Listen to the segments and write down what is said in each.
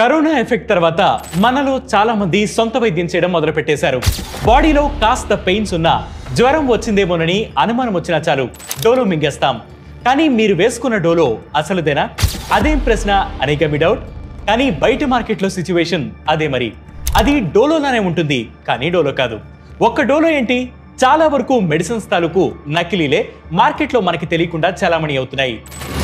corona effect తర్వాత మనలో చాలా మంది సొంత వైద్యం చేయడం మొదలు పెట్టేశారు బాడీలో కాస్త పెయిన్స్ ఉన్నా జ్వరం వచ్చిందేమోనని అనుమానం వచ్చినా చాలు డోలో మింగేస్తాం కానీ మీరు వేసుకున్న డోలో అసలుదేనా అదేం ప్రశ్న అనేక మీ డౌట్ కానీ బయట మార్కెట్లో సిచ్యువేషన్ అదే మరి అది డోలోలానే ఉంటుంది కానీ డోలో కాదు ఒక్క డోలో ఏంటి చాలా వరకు మెడిసిన్స్ తాలూకు నకిలీలే మార్కెట్లో మనకి తెలియకుండా చాలామణి అవుతున్నాయి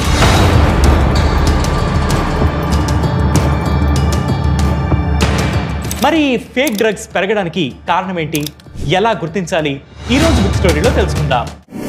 మరి ఈ ఫేక్ డ్రగ్స్ పెరగడానికి కారణం ఏంటి ఎలా గుర్తించాలి ఈ రోజు బుక్ స్టోరీలో తెలుసుకుందాం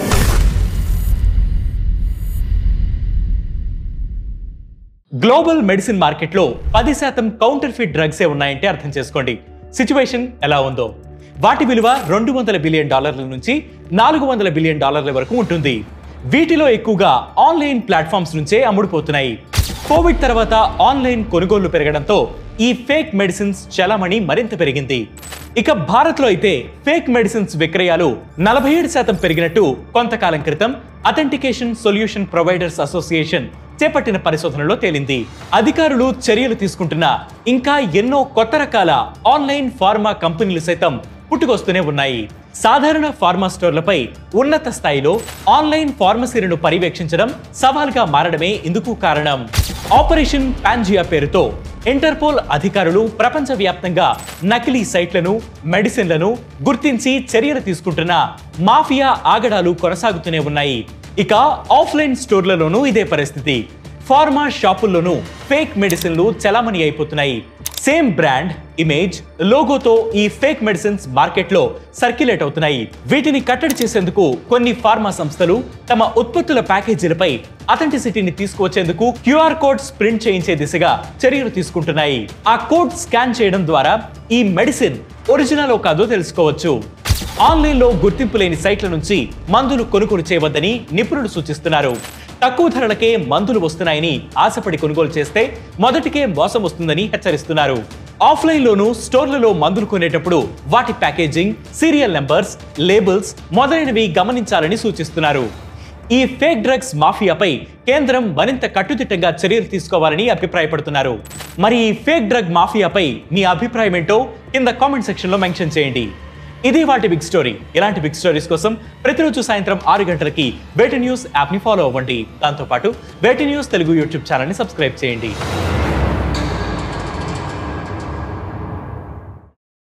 గ్లోబల్ మెడిసిన్ మార్కెట్లో పది శాతం కౌంటర్ ఫిట్ డ్రగ్సే ఉన్నాయంటే అర్థం చేసుకోండి సిచ్యువేషన్ ఎలా ఉందో వాటి విలువ రెండు వందల బిలియన్ డాలర్ల నుంచి నాలుగు వందల బిలియన్ డాలర్ల వరకు ఉంటుంది వీటిలో ఎక్కువగా ఆన్లైన్ ప్లాట్ఫామ్స్ నుంచే అమ్ముడుపోతున్నాయి కోవిడ్ తర్వాత ఆన్లైన్ కొనుగోళ్లు పెరగడంతో ఈ ఫేక్ మెడిసిన్స్ చలామణి మరింత పెరిగింది ఇక భారత్లో అయితే ఫేక్ మెడిసిన్స్ విక్రయాలు నలభై ఏడు శాతం పెరిగినట్టు కొంతకాలం క్రితం అథెంటికేషన్ సొల్యూషన్ ప్రొవైడర్స్ అసోసియేషన్ చేపట్టిన పరిశోధనలో తేలింది అధికారులు చర్యలు తీసుకుంటున్న ఇంకా ఎన్నో కొత్త రకాల ఆన్లైన్ ఫార్మా కంపెనీలు సైతం పుట్టుకొస్తూనే ఉన్నాయి సాధారణ ఫార్మా స్టోర్లపై ఉన్నత స్థాయిలో ఆన్లైన్ ఫార్మసీలను పర్యవేక్షించడం సవాల్గా మారడమే ఇందుకు కారణం ఆపరేషన్ పాంజియా పేరుతో ఇంటర్పోల్ అధికారులు ప్రపంచవ్యాప్తంగా నకిలీ సైట్లను మెడిసిన్లను గుర్తించి చర్యలు తీసుకుంటున్న మాఫియా ఆగడాలు కొనసాగుతూనే ఉన్నాయి ఇక ఆఫ్లైన్ స్టోర్లలోనూ ఇదే పరిస్థితి ఫార్మా షాపుల్లోనూ ఫేక్ మెడిసిన్లు చలామణి అయిపోతున్నాయి సేమ్ బ్రాండ్ ఇమేజ్ లోగోతో ఈ ఫేక్ మెడిసిన్స్ మార్కెట్లో సర్క్యులేట్ అవుతున్నాయి వీటిని కట్టడి చేసేందుకు కొన్ని ఫార్మా సంస్థలు తమ ఉత్పత్తుల ప్యాకేజీలపై అథెంటిసిటీని తీసుకువచ్చేందుకు క్యూఆర్ కోడ్స్ ప్రింట్ చేయించే దిశగా చర్యలు తీసుకుంటున్నాయి ఆ కోడ్ స్కాన్ చేయడం ద్వారా ఈ మెడిసిన్ ఒరిజినల్ కాదో తెలుసుకోవచ్చు ఆన్లైన్లో గుర్తింపు లేని సైట్ల నుంచి మందులు కొనుగోలు చేయవద్దని నిపుణులు సూచిస్తున్నారు తక్కువ ధరలకే మందులు వస్తున్నాయని ఆశపడి కొనుగోలు చేస్తే మొదటికే మోసం వస్తుందని హెచ్చరిస్తున్నారు ఆఫ్లైన్లోనూ స్టోర్లలో మందులు కొనేటప్పుడు వాటి ప్యాకేజింగ్ సీరియల్ నెంబర్స్ లేబుల్స్ మొదలైనవి గమనించాలని సూచిస్తున్నారు ఈ ఫేక్ డ్రగ్స్ మాఫియాపై కేంద్రం మరింత కట్టుదిట్టంగా చర్యలు తీసుకోవాలని అభిప్రాయపడుతున్నారు మరి ఈ ఫేక్ డ్రగ్ మాఫియాపై మీ అభిప్రాయం ఏంటో కింద కామెంట్ సెక్షన్లో మెన్షన్ చేయండి ఇది వాటి బిగ్ స్టోరీ ఇలాంటి బిగ్ స్టోరీస్ కోసం ప్రతిరోజు సాయంత్రం ఆరు గంటలకి వేటి న్యూస్ యాప్ని ఫాలో అవ్వండి దాంతోపాటు వేటి న్యూస్ తెలుగు యూట్యూబ్ ఛానల్ని సబ్స్క్రైబ్ చేయండి